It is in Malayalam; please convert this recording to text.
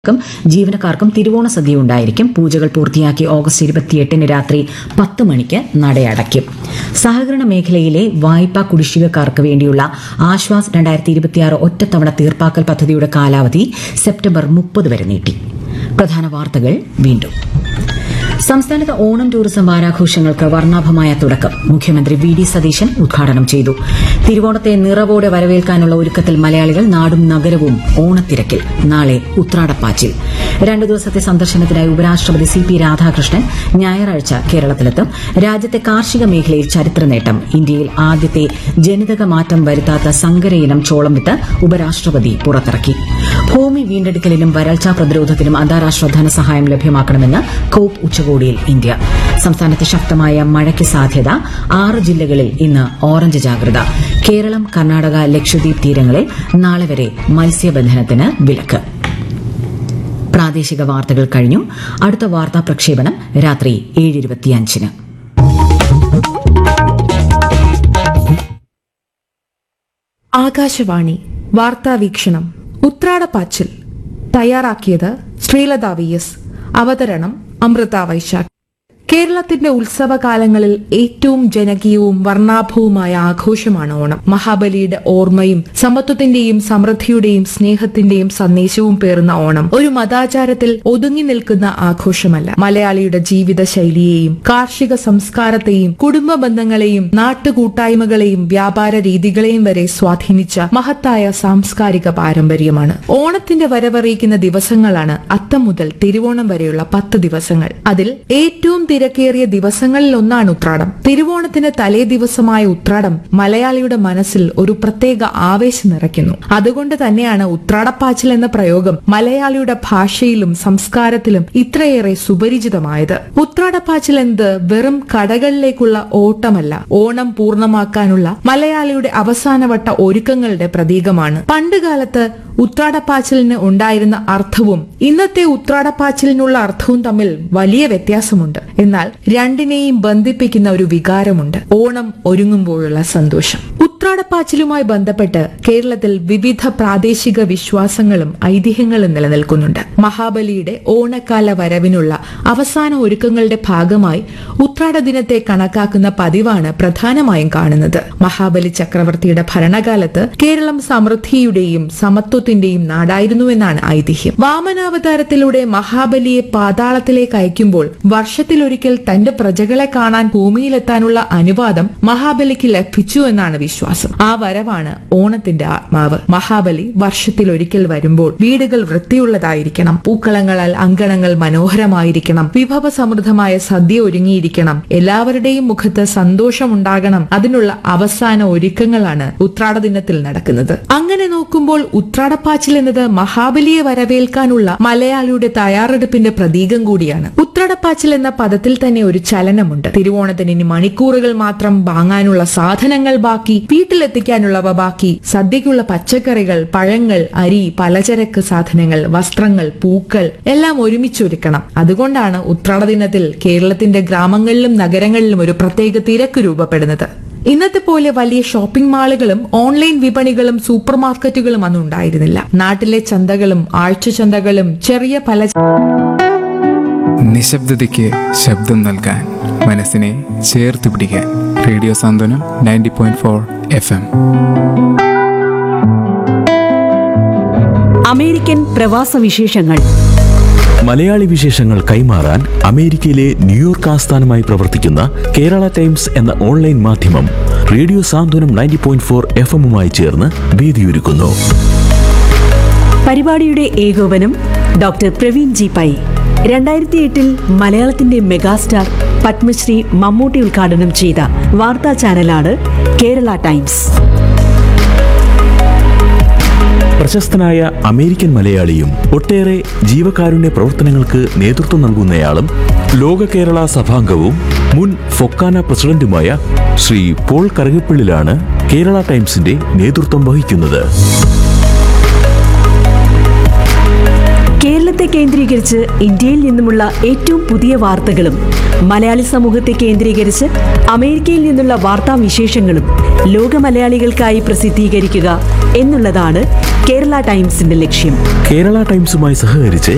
ക്കും ജീവനക്കാർക്കും തിരുവോണ സദ്യ ഉണ്ടായിരിക്കും പൂജകൾ പൂർത്തിയാക്കി ഓഗസ്റ്റ് ഇരുപത്തിയെട്ടിന് രാത്രി പത്ത് മണിക്ക് നടയടയ്ക്കും സഹകരണ മേഖലയിലെ വായ്പാ കുടിശ്ശികക്കാർക്ക് വേണ്ടിയുള്ള ആശ്വാസ് രണ്ടായിരത്തി ഇരുപത്തിയാറ് ഒറ്റത്തവണ തീർപ്പാക്കൽ പദ്ധതിയുടെ കാലാവധി സെപ്റ്റംബർ മുപ്പത് വരെ നീട്ടി പ്രധാന വാർത്തകൾ വീണ്ടും സംസ്ഥാനത്ത് ഓണം ടൂറിസം വാരാഘോഷങ്ങൾക്ക് വർണ്ണാഭമായ തുടക്കം മുഖ്യമന്ത്രി വി ഡി സതീശൻ ഉദ്ഘാടനം ചെയ്തു തിരുവോണത്തെ നിറവോടെ വരവേൽക്കാനുള്ള ഒരുക്കത്തിൽ മലയാളികൾ നാടും നഗരവും ഓണത്തിരക്കിൽ നാളെ ഉത്രാടപ്പാച്ചിൽ രണ്ടു ദിവസത്തെ സന്ദർശനത്തിനായി ഉപരാഷ്ട്രപതി സി പി രാധാകൃഷ്ണൻ ഞായറാഴ്ച കേരളത്തിലെത്തും രാജ്യത്തെ കാർഷിക മേഖലയിൽ ചരിത്ര നേട്ടം ഇന്ത്യയിൽ ആദ്യത്തെ ജനിതക മാറ്റം വരുത്താത്ത സങ്കരയിനം ചോളം വിത്ത് ഉപരാഷ്ട്രപതി പുറത്തിറക്കി ഭൂമി വീണ്ടെടുക്കലിനും വരൾച്ചാ പ്രതിരോധത്തിനും അന്താരാഷ്ട്ര ധനസഹായം ലഭ്യമാക്കണമെന്ന് കോപ്പ് ഉച്ചകോടിയിൽ ഇന്ത്യ സംസ്ഥാനത്ത് ശക്തമായ മഴയ്ക്ക് സാധ്യത ആറ് ജില്ലകളിൽ ഇന്ന് ഓറഞ്ച് ജാഗ്രത കേരളം കർണാടക ലക്ഷദ്വീപ് തീരങ്ങളിൽ നാളെ വരെ മത്സ്യബന്ധനത്തിന് വിലക്ക് പ്രാദേശിക വാർത്തകൾ കഴിഞ്ഞു അടുത്ത വാർത്താ പ്രക്ഷേപണം രാത്രി ഏഴ് ഇരുപത്തിയഞ്ചിന് ആകാശവാണി വാർത്താ വീക്ഷണം ഉത്രാടപ്പാച്ചിൽ തയ്യാറാക്കിയത് ശ്രീലത വി എസ് അവതരണം അമൃത വൈശാഖ് കേരളത്തിന്റെ ഉത്സവകാലങ്ങളിൽ ഏറ്റവും ജനകീയവും വർണ്ണാഭവുമായ ആഘോഷമാണ് ഓണം മഹാബലിയുടെ ഓർമ്മയും സമത്വത്തിന്റെയും സമൃദ്ധിയുടെയും സ്നേഹത്തിന്റെയും സന്ദേശവും പേറുന്ന ഓണം ഒരു മതാചാരത്തിൽ ഒതുങ്ങി നിൽക്കുന്ന ആഘോഷമല്ല മലയാളിയുടെ ജീവിത ശൈലിയെയും കാർഷിക സംസ്കാരത്തെയും കുടുംബ ബന്ധങ്ങളെയും നാട്ടുകൂട്ടായ്മകളെയും വ്യാപാര രീതികളെയും വരെ സ്വാധീനിച്ച മഹത്തായ സാംസ്കാരിക പാരമ്പര്യമാണ് ഓണത്തിന്റെ വരവറിയിക്കുന്ന ദിവസങ്ങളാണ് അത്തം മുതൽ തിരുവോണം വരെയുള്ള പത്ത് ദിവസങ്ങൾ അതിൽ ഏറ്റവും തിരക്കേറിയ ദിവസങ്ങളിൽ ഒന്നാണ് ഉത്രാടം തിരുവോണത്തിന് തലേ ദിവസമായ ഉത്രാടം മലയാളിയുടെ മനസ്സിൽ ഒരു പ്രത്യേക ആവേശം നിറയ്ക്കുന്നു അതുകൊണ്ട് തന്നെയാണ് ഉത്രാടപ്പാച്ചിൽ എന്ന പ്രയോഗം മലയാളിയുടെ ഭാഷയിലും സംസ്കാരത്തിലും ഇത്രയേറെ സുപരിചിതമായത് ഉത്രാടപ്പാച്ചിൽ എന്നത് വെറും കടകളിലേക്കുള്ള ഓട്ടമല്ല ഓണം പൂർണ്ണമാക്കാനുള്ള മലയാളിയുടെ അവസാനവട്ട ഒരുക്കങ്ങളുടെ പ്രതീകമാണ് പണ്ടുകാലത്ത് ഉത്രാടപ്പാച്ചിലിന് ഉണ്ടായിരുന്ന അർത്ഥവും ഇന്നത്തെ ഉത്രാടപ്പാച്ചിലിനുള്ള അർത്ഥവും തമ്മിൽ വലിയ വ്യത്യാസമുണ്ട് എന്നാൽ രണ്ടിനെയും ബന്ധിപ്പിക്കുന്ന ഒരു വികാരമുണ്ട് ഓണം ഒരുങ്ങുമ്പോഴുള്ള സന്തോഷം ഉത്രാടപ്പാച്ചിലുമായി ബന്ധപ്പെട്ട് കേരളത്തിൽ വിവിധ പ്രാദേശിക വിശ്വാസങ്ങളും ഐതിഹ്യങ്ങളും നിലനിൽക്കുന്നുണ്ട് മഹാബലിയുടെ ഓണക്കാല വരവിനുള്ള അവസാന ഒരുക്കങ്ങളുടെ ഭാഗമായി ഉത്രാട ദിനത്തെ കണക്കാക്കുന്ന പതിവാണ് പ്രധാനമായും കാണുന്നത് മഹാബലി ചക്രവർത്തിയുടെ ഭരണകാലത്ത് കേരളം സമൃദ്ധിയുടെയും സമത്വത്തിന്റെയും നാടായിരുന്നുവെന്നാണ് ഐതിഹ്യം വാമനാവതാരത്തിലൂടെ മഹാബലിയെ പാതാളത്തിലേക്ക് അയക്കുമ്പോൾ വർഷത്തിലൊരിക്കൽ തന്റെ പ്രജകളെ കാണാൻ ഭൂമിയിലെത്താനുള്ള അനുവാദം മഹാബലിക്ക് ലഭിച്ചു എന്നാണ് വിശ്വാസം ആ വരവാണ് ഓണത്തിന്റെ ആത്മാവ് മഹാബലി വർഷത്തിലൊരിക്കൽ വരുമ്പോൾ വീടുകൾ വൃത്തിയുള്ളതായിരിക്കണം പൂക്കളങ്ങളാൽ അങ്കണങ്ങൾ മനോഹരമായിരിക്കണം വിഭവ സമൃദ്ധമായ സദ്യ ഒരുങ്ങിയിരിക്കണം എല്ലാവരുടെയും മുഖത്ത് സന്തോഷമുണ്ടാകണം അതിനുള്ള അവസാന ഒരുക്കങ്ങളാണ് ഉത്രാട ദിനത്തിൽ നടക്കുന്നത് അങ്ങനെ നോക്കുമ്പോൾ ഉത്രാടപ്പാച്ചിൽ എന്നത് മഹാബലിയെ വരവേൽക്കാനുള്ള മലയാളിയുടെ തയ്യാറെടുപ്പിന്റെ പ്രതീകം കൂടിയാണ് ഉത്രാടപ്പാച്ചിൽ എന്ന പദത്തിൽ തന്നെ ഒരു ചലനമുണ്ട് തിരുവോണത്തിന് ഇനി മണിക്കൂറുകൾ മാത്രം വാങ്ങാനുള്ള സാധനങ്ങൾ ബാക്കി വീട്ടിലെത്തിക്കാനുള്ളവ ബാക്കി സദ്യക്കുള്ള പച്ചക്കറികൾ പഴങ്ങൾ അരി പലചരക്ക് സാധനങ്ങൾ വസ്ത്രങ്ങൾ പൂക്കൾ എല്ലാം ഒരുമിച്ചൊരുക്കണം അതുകൊണ്ടാണ് ഉത്രാട ദിനത്തിൽ കേരളത്തിന്റെ ഗ്രാമങ്ങളിലും നഗരങ്ങളിലും ഒരു പ്രത്യേക തിരക്ക് രൂപപ്പെടുന്നത് ഇന്നത്തെ പോലെ വലിയ ഷോപ്പിംഗ് മാളുകളും ഓൺലൈൻ വിപണികളും സൂപ്പർ മാർക്കറ്റുകളും അന്ന് ഉണ്ടായിരുന്നില്ല നാട്ടിലെ ചന്തകളും ആഴ്ച ചന്തകളും ചെറിയ പല നിശബ്ദതയ്ക്ക് ശബ്ദം നൽകാൻ മനസ്സിനെ ചേർത്ത് പിടിക്കാൻ radio Santhwanam ninety point four F M American പ്രവാസ വിശേഷങ്ങൾ മലയാളി വിശേഷങ്ങൾ കൈമാറാൻ അമേരിക്കയിലെ ന്യൂയോർക്ക് ആസ്ഥാനമായി പ്രവർത്തിക്കുന്ന കേരള ടൈംസ് എന്ന ഓൺലൈൻ മാധ്യമം radio Santhwanam ninety point four F എമ്മുമായി ചേർന്ന് വേദിയൊരുക്കുന്നു പരിപാടിയുടെ ഏകോപനം ഡോക്ടർ പ്രവീൺ ജി പൈ രണ്ടായിരത്തി എട്ടിൽ മലയാളത്തിന്റെ മെഗാസ്റ്റാർ പത്മശ്രീ മമ്മൂട്ടി ഉദ്ഘാടനം ചെയ്ത വാർത്താ ചാനലാണ് കേരള ടൈംസ് പ്രശസ്തനായ അമേരിക്കൻ മലയാളിയും ഒട്ടേറെ ജീവകാരുണ്യ പ്രവർത്തനങ്ങൾക്ക് നേതൃത്വം നൽകുന്നയാളും ലോക കേരള സഭാംഗവും മുൻ ഫൊക്കാന പ്രസിഡന്റുമായ ശ്രീ പോൾ കറുകപ്പിള്ളിലാണ് കേരള ടൈംസിന്റെ നേതൃത്വം വഹിക്കുന്നത് കേരളത്തെ കേന്ദ്രീകരിച്ച് ഇന്ത്യയിൽ നിന്നുമുള്ള ഏറ്റവും പുതിയ വാർത്തകളും മലയാളി സമൂഹത്തെ കേന്ദ്രീകരിച്ച് അമേരിക്കയിൽ നിന്നുള്ള വാർത്താ വിശേഷങ്ങളും ലോക മലയാളികൾക്കായി പ്രസിദ്ധീകരിക്കുക എന്നുള്ളതാണ് കേരള ടൈംസിന്റെ ലക്ഷ്യം കേരള ടൈംസുമായി സഹകരിച്ച്